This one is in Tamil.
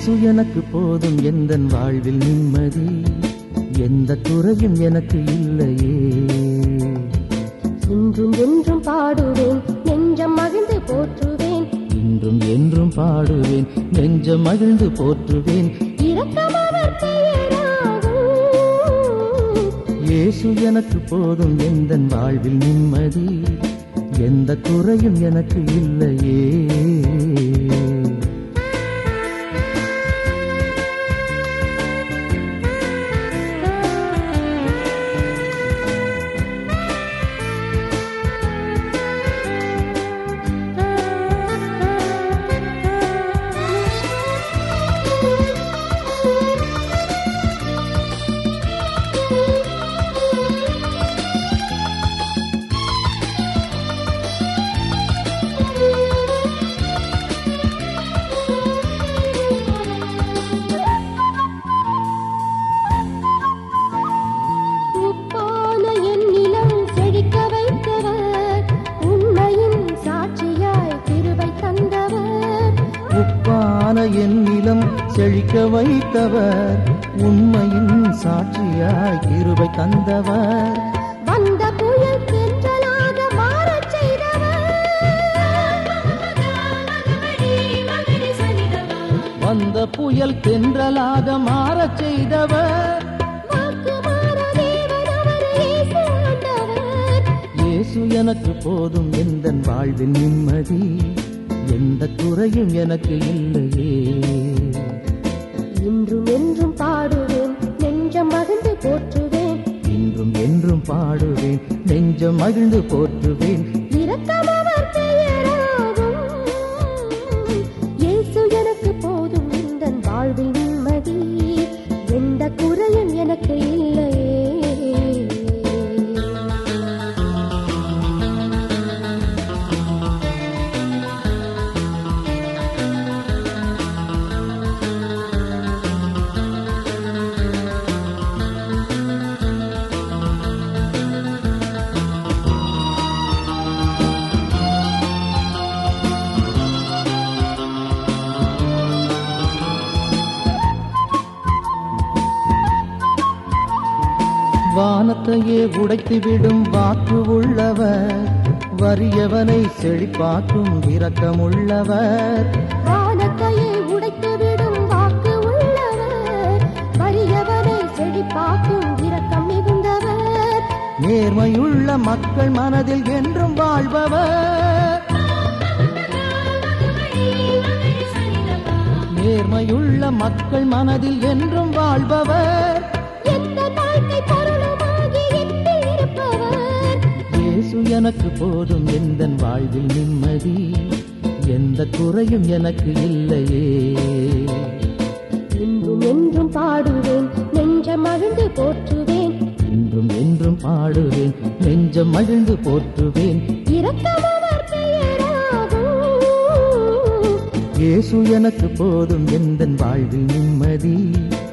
இயேசு எனக்கு போதும் எந்த வாழ்வில் நிம்மதி எந்த குறையும் எனக்கு இல்லையே இன்றும் என்றும் பாடுவேன் நெஞ்சம் மகிழ்ந்து போற்றுவேன் இன்றும் என்றும் பாடுவேன் நெஞ்சம் மகிழ்ந்து போற்றுவேன் இரக்கம் அவர் பெயராகும் இயேசு எனக்கு போதும் எந்த வாழ்வில் நிம்மதி எந்த குறையும் எனக்கு இல்லையே உப்பான என் நிலம் செழிக்க வைத்தவர் உண்மையின் சாட்சியாய் திருவை தந்தவர் உப்பான என் நிலம் செழிக்க வைத்தவர் உண்மையின் சாட்சியாய் கிருபை தந்தவர் வந்த புயல் தென்றலாக மாறச் செய்தவர் வந்த புயல் தென்றலாக மாறச் செய்தவர் வாக்கு மாற தேவன் அவர் இயேசு ஆண்டவர் இயேசு எனக்கு போதும் எந்த வாழ்வில் நிம்மதி எந்த குறையும் எனக்கு இல்லையே இன்றும் என்றும் பாடுவேன் நெஞ்சம் மகிழ்ந்து போற்றுவேன் இன்றும் என்றும் பாடுவேன் நெஞ்சம் மகிழ்ந்து போற்றுவேன் இரக்கம் அவர் பெயராகும் இயேசு எனக்கு போதும் இந்த வாழ்வில் நிம்மதி எந்த குறையும் எனக்கு இல்லையே வானத்தையே உடைத்துவிடும் வாக்கு உள்ளவர் வறியவனை செழிப்பாக்கும் இரக்கமுள்ளவர் வானத்தையே உடைத்துவிடும் வாக்கு உள்ளவர் வறியவனை செழிப்பாக்கும் இரக்கம் மிகுந்தவர் நேர்மையுள்ள மக்கள் மனதில் என்றும் வாழ்பவர் நேர்மையுள்ள மக்கள் மனதில் என்றும் வாழ்பவர் எந்த வாழ்க்கை பொருளுமாகி எட்டில் இருப்பவர் இயேசு எனக்கு போதும் எந்த வாழ்வில் நிம்மதி எந்த குறையும் எனக்கு இல்லையே இன்றும் என்றும் பாடுவேன் நெஞ்சம் மகிழ்ந்து போற்றுவேன் இன்றும் என்றும் பாடுவேன் நெஞ்சம் மகிழ்ந்து போற்றுவேன் இரக்கம் அவர் பெயராகும் இயேசு எனக்கு போதும் எந்த வாழ்வில் நிம்மதி